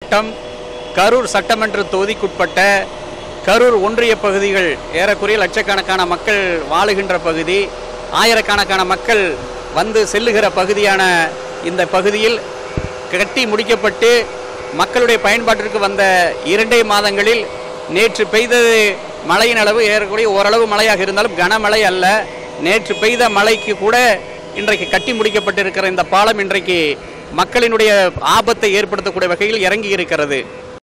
மாவட்டம் கரூர் சட்டமன்ற தொகுதிக்குட்பட்ட கரூர் ஒன்றிய பகுதிகள் ஏறக்குறைய லட்சக்கணக்கான மக்கள் வாழுகின்ற பகுதி ஆயிரக்கணக்கான மக்கள் வந்து செல்லுகிற பகுதியான இந்த பகுதியில் கட்டி முடிக்கப்பட்டு மக்களுடைய பயன்பாட்டிற்கு வந்த இரண்டே மாதங்களில் நேற்று பெய்தது மழையின் அளவு ஏறக்குறைய ஓரளவு மழையாக இருந்தாலும் கனமழை அல்ல நேற்று பெய்த மழைக்கு கூட இன்றைக்கு கட்டி முடிக்கப்பட்டிருக்கிற இந்த பாலம் இன்றைக்கு மக்களினுடைய ஆபத்தை ஏற்படுத்தக்கூடிய வகையில் இறங்கி இருக்கிறது